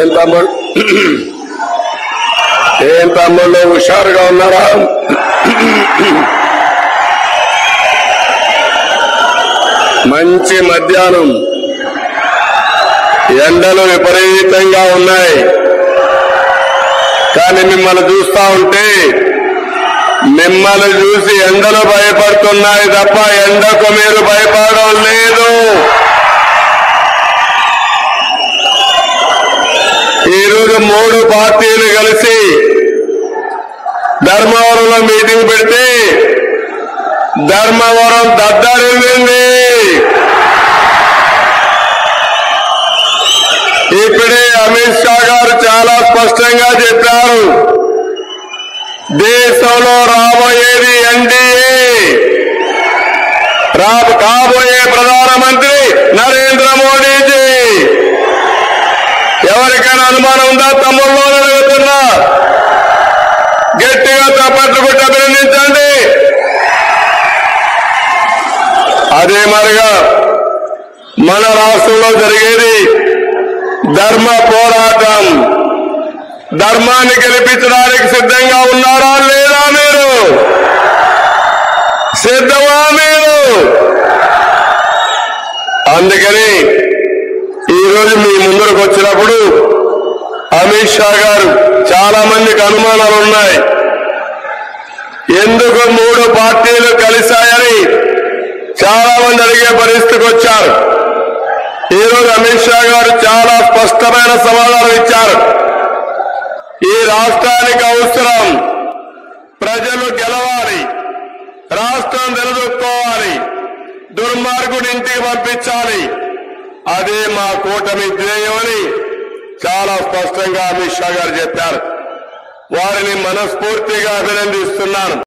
ఏం తమ్ముడు ఏం తమ్ముళ్ళు హుషారుగా ఉన్నారా మంచి మధ్యాహ్నం ఎండలు విపరీతంగా ఉన్నాయి కానీ మిమ్మల్ని చూస్తా ఉంటే మిమ్మల్ని చూసి ఎండలు భయపడుతున్నాయి తప్ప ఎండకు మీరు భయపడడం లేదు ఈరోజు మూడు పార్టీలు కలిసి ధర్మవరంలో మీటింగ్ పెడితే ధర్మవరం దద్దరిల్లింది ఇప్పుడే అమిత్ షా గారు చాలా స్పష్టంగా చెప్పారు దేశంలో రాబోయేది ఎన్డీఏ రా కాబోయే ప్రధానమంత్రి నరేంద్ర మోడీజీ ఎవరికైనా అనుమానం ఉందా తమ్ముళ్ళు అడుగుతున్నా గట్టిగా చప్పట్లు కొట్టి అభినందించండి అదే మరిగా మన రాష్ట్రంలో జరిగేది ధర్మ పోరాటం ధర్మాన్ని గెలిపించడానికి సిద్ధంగా ఉన్నారా లేదా మీరు సిద్ధమా మీరు అందుకని ఈరోజు మీ ముందరకు వచ్చినప్పుడు అమిత్ షా గారు చాలా మందికి అనుమానాలు ఉన్నాయి ఎందుకు మూడు పార్టీలు కలిశాయని చాలా మంది అడిగే పరిస్థితికి వచ్చారు ఈరోజు అమిత్ షా గారు చాలా స్పష్టమైన సమాధానం ఇచ్చారు ఈ రాష్ట్రానికి అవసరం ప్రజలు గెలవాలి రాష్ట్రం నిలదొక్కోవాలి దుర్మార్గుడి ఇంటికి పంపించాలి అదే మా కూటమి ధ్యేయం అని చాలా స్పష్టంగా అమిత్ షా గారు చెప్పారు వారిని మనస్ఫూర్తిగా అభినందిస్తున్నాను